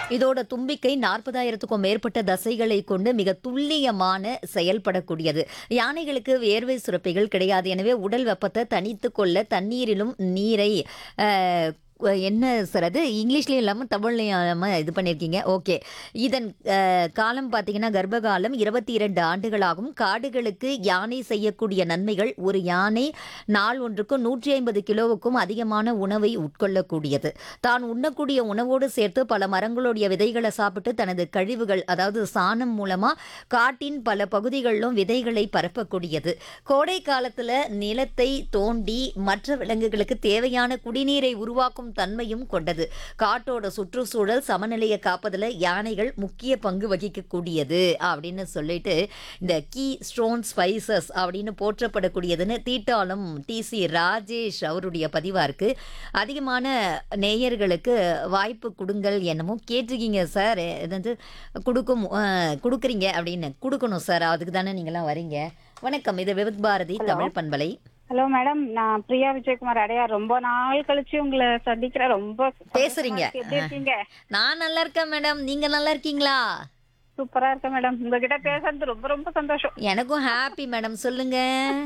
இதோட தும்பிக்கை நாற்பதாயிரத்துக்கும் மேற்பட்ட தசைகளை கொண்டு மிக துல்லியமான செயல்படக்கூடியது யானைகளுக்கு வேர்வை சுரப்பிகள் கிடையாது எனவே உடல் வெப்பத்தை தணித்து கொள்ள தண்ணீரிலும் நீரை அஹ், என்ன சார் அது இங்கிலீஷ்லேயும் இல்லாமல் தமிழ்லையும் இல்லாமல் இது பண்ணியிருக்கீங்க ஓகே இதன் அஹ், காலம் பார்த்தீங்கன்னா கர்ப்பகாலம் இருபத்தி இரண்டு ஆண்டுகளாகும் காடுகளுக்கு யானை செய்யக்கூடிய நன்மைகள் ஒரு யானை நாள் ஒன்றுக்கு நூற்றி ஐம்பது கிலோவுக்கும் அதிகமான உணவை உட்கொள்ளக்கூடியது தான் உண்ணக்கூடிய உணவோடு சேர்த்து பல மரங்களுடைய விதைகளை சாப்பிட்டு தனது கழிவுகள் அதாவது சாணம் மூலமா காட்டின் பல பகுதிகளிலும் விதைகளை பரப்பக்கூடியது கோடை காலத்துல நிலத்தை தோண்டி மற்ற விலங்குகளுக்கு தேவையான குடிநீரை உருவாக்கும் தன்மையும் கொண்டது காட்டோட சுற்றுச்சூழல் சமநிலையை காப்பதில் யானைகள் முக்கிய பங்கு வகிக்கக்கூடியது அப்படின்னு சொல்லிட்டு இந்த கீ ஸ்டோன் ஸ்பைசஸ் அப்படின்னு போற்றப்படக்கூடியதுன்னு தீட்டாலும் டிசி ராஜேஷ் அவருடைய பதிவா இருக்கு அதிகமான நேயர்களுக்கு வாய்ப்பு கொடுங்கள் என்னமோ கேட்டிருக்கீங்க சார் இது வந்து கொடுக்கும் அஹ், கொடுக்குறீங்க அப்படின்னு கொடுக்கணும் சார் அதுக்கு தானே நீங்களாம் வரீங்க வணக்கம் இது விவித் பாரதி தமிழ் பண்பலை ஹலோ மேடம் நான் பிரியா விஜயகுமார் அடையார் ரொம்ப நாள் கழிச்சு உங்களை சந்திக்கிறேன் ரொம்ப சந்தோஷமா பேசுறீங்க. இருக்கு. எப்படி இருக்கீங்க நான் நல்லா இருக்கேன் மேடம் நீங்க நல்லா இருக்கீங்களா சூப்பரா இருக்கேன் மேடம் உங்ககிட்ட பேசுறது ரொம்ப ரொம்ப சந்தோஷம் எனக்கும் ஹாப்பி மேடம் சொல்லுங்க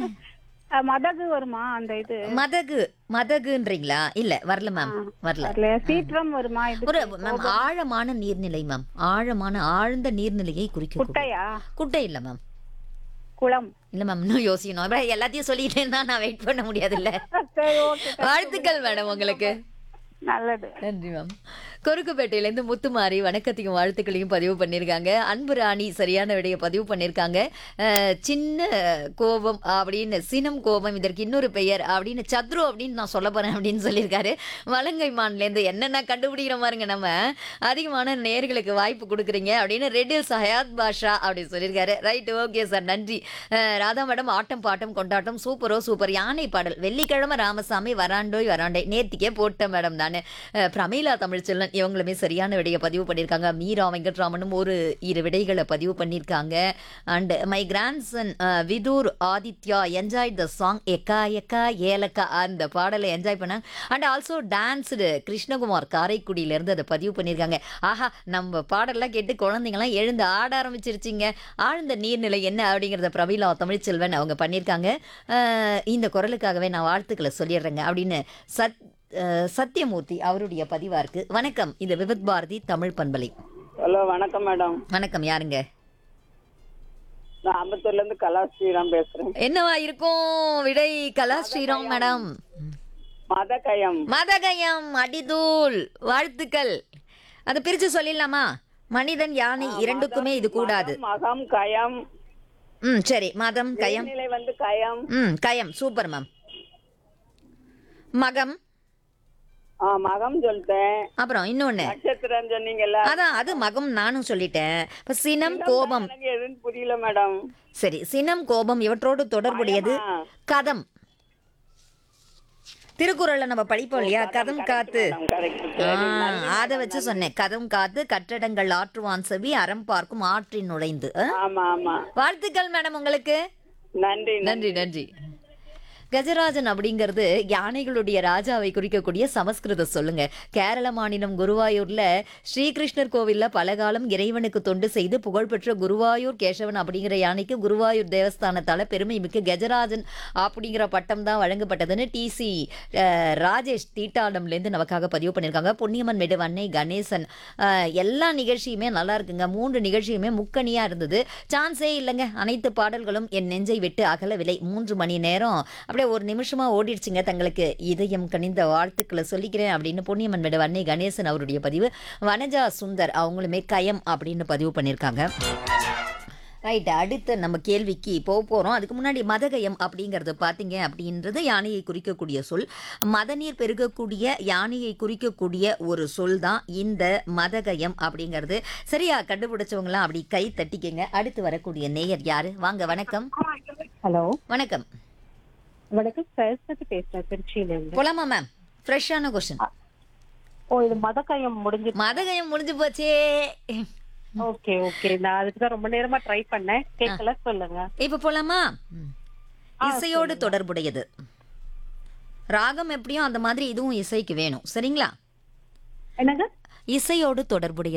அஹ், மதகு வருமா அந்த இது மதகு மதகுன்றீங்களா இல்ல வரல மேம் வரல அதுல சீற்றம் வருமா இது ஒரு மேம் ஆழமான நீர்நிலை மேம் ஆழமான ஆழ்ந்த நீர்நிலையை குறிக்க குட்டையா குட்டை இல்ல மேம் குளம் இல்ல மேம் இன்னும் யோசிக்கணும் அப்புறம் எல்லாத்தையும் சொல்லிட்டே இருந்தா நான் வெயிட் பண்ண முடியாதுல்ல சரி ஓகே வாழ்த்துக்கள் மேடம் உங்களுக்கு நல்லது நன்றி மேம் கொருக்குப்பேட்டையிலேருந்து முத்துமாரி வணக்கத்தையும் வாழ்த்துக்களையும் பதிவு பண்ணியிருக்காங்க அன்பு ராணி சரியான விடைய பதிவு பண்ணியிருக்காங்க அஹ், சின்ன கோபம் அப்படின்னு சினம் கோபம் இதற்கு இன்னொரு பெயர் அப்படின்னு சத்ரு அப்படின்னு நான் சொல்ல போறேன் அப்படின்னு சொல்லியிருக்காரு வலங்கை மான்லேருந்து என்னென்ன கண்டுபிடிக்கிற மாதிரிங்க நம்ம அதிகமான நேர்களுக்கு வாய்ப்பு கொடுக்குறீங்க அப்படின்னு ரெட்டில் சஹயாத் பாஷா அப்படின்னு சொல்லியிருக்காரு ரைட் ஓகே சார் நன்றி அஹ், ராதா மேடம் ஆட்டம் பாட்டம் கொண்டாட்டம் சூப்பரோ சூப்பர் யானை பாடல் வெள்ளிக்கிழமை ராமசாமி வராண்டோய் வராண்டே நேர்த்திக்கே போட்ட மேடம் தானே அஹ், பிரமீளா தமிழ்ச்செல்வன் இவங்களுமே சரியான விடையை பதிவு பண்ணியிருக்காங்க மீரா வெங்கட்ராமனும் ஒரு இரு விடைகளை பதிவு பண்ணியிருக்காங்க and my grandson Vidur Aditya enjoy the song எக்கா எக்கா ஏலக்கா அந்த பாடலை என்ஜாய் பண்ணாங்க அண்ட் ஆல்சோ டான்ஸ்டு கிருஷ்ணகுமார் காரைக்குடியிலேருந்து அதை பதிவு பண்ணியிருக்காங்க ஆஹா நம்ம பாடல்லாம் கேட்டு குழந்தைங்களாம் எழுந்து ஆட ஆரம்பிச்சிருச்சிங்க ஆழ்ந்த நீர்நிலை என்ன அப்படிங்கிறத பிரபீலா தமிழ்ச்செல்வன் அவங்க பண்ணியிருக்காங்க அஹ், இந்த குரலுக்காகவே நான் வாழ்த்துக்களை சொல்லிடுறேங்க அப்படின்னு சத் அஹ், சத்யமூர்த்தி அவருடைய பதிவா இருக்கு வணக்கம் இது விவித் பாரதி தமிழ் பண்பலை ஹலோ வணக்கம் மேடம் வணக்கம் யாருங்க நான் அம்பத்தூர்ல இருந்து கலா ஸ்ரீராம் பேசுறேன் என்னவா இருக்கும் விடை கலா ஸ்ரீராம் மேடம் மதக்கயம் மதகயம் அடிதூள் வாழ்த்துக்கள் அதை பிரிச்சு சொல்லிடலாமா மனிதன் யானை இரண்டுக்குமே இது கூடாது மகம் கயம் ம் சரி மதம் கயம் நிலை வந்து கயம் ம் கயம் சூப்பர் மேம் மகம் ஆ, மகம் சொல்லிட்டேன் அப்புறம் இன்னொன்னு நட்சத்திரம் சொன்னீங்கல்ல அதான் அது மகம் நானும் சொல்லிட்டேன் இப்ப சினம் கோபம் எனக்கு எதுவும் புரியல மேடம் சரி சினம் கோபம் இவற்றோடு தொடர்புடையது பயமா? கதம் திருக்குறள்ல நம்ம படிப்போம் இல்லையா கதம் காத்து கரெக்ட் அதை வச்சு சொன்னேன் கதம் காத்து கட்டடங்கள் ஆற்றுவான் செவி அறம் பார்க்கும் ஆற்றின் நுழைந்து ஆ? ஆமா ஆமா வாழ்த்துக்கள் மேடம் உங்களுக்கு நன்றி நன்றி நன்றி கஜராஜன் அப்படிங்கிறது யானைகளுடைய ராஜாவை குறிக்கக்கூடிய சமஸ்கிருத சொல்லுங்க கேரள மாநிலம் குருவாயூர்ல ஸ்ரீகிருஷ்ணர் கோவில்ல பலகாலம் இறைவனுக்கு தொண்டு செய்து புகழ்பெற்ற குருவாயூர் கேசவன் அப்படிங்கிற யானைக்கு குருவாயூர் தேவஸ்தானத்தால பெருமை மிக்க கஜராஜன் அப்படிங்கிற பட்டம் தான் வழங்கப்பட்டதுன்னு டிசி ராஜேஷ் தீட்டாளம்லேருந்து நமக்காக பதிவு பண்ணியிருக்காங்க பொன்னியம்மன் மேடு அன்னை கணேசன் அஹ், எல்லா நிகழ்ச்சியுமே நல்லா இருக்குங்க மூன்று நிகழ்ச்சியுமே முக்கணியா இருந்தது சான்ஸே இல்லைங்க அனைத்து பாடல்களும் என் நெஞ்சை விட்டு அகலவில்லை மூன்று மணி நேரம் அப்படியே ஒரு நிமிஷமா ஓடிடுச்சுங்க தங்களுக்கு இதயம் கனிந்த வாழ்த்துக்களை சொல்லிக்கிறேன் அப்படின்னு பொன்னியம்மன் மேடு அன்னை கணேசன் அவருடைய பதிவு வனஜா சுந்தர் அவங்களுமே கயம் அப்படின்னு பதிவு பண்ணியிருக்காங்க ரைட் அடுத்த நம்ம கேள்விக்கு போக போகிறோம் அதுக்கு முன்னாடி மதகயம் அப்படிங்கிறது பார்த்தீங்க அப்படின்றது யானையை குறிக்கக்கூடிய சொல் மதநீர் பெருகக்கூடிய யானையை குறிக்கக்கூடிய ஒரு சொல் தான் இந்த மதகயம் அப்படிங்கிறது சரியா கண்டுபிடிச்சவங்களாம் அப்படி கை தட்டிக்கங்க அடுத்து வரக்கூடிய நேயர் யாரு வாங்க வணக்கம் ஹலோ வணக்கம் வணக்கம் சரஸ்வதி பேசுறேன் திருச்சியில இருந்து போலாமா மேம் ஃப்ரெஷ்ஷான கொஸ்டின் ஓ இது மதக்கயம் முடிஞ்சு மதகயம் முடிஞ்சு போச்சே ஓகே ஓகே நான் அதுக்கு தான் ரொம்ப நேரமா ட்ரை பண்ணேன் கேட்கல சொல்லுங்க இப்போ போலாமா இசையோடு தொடர்புடையது ராகம் எப்படியும் அந்த மாதிரி இதுவும் இசைக்கு வேணும் சரிங்களா என்னங்க இசையோடு தொடர்புடையது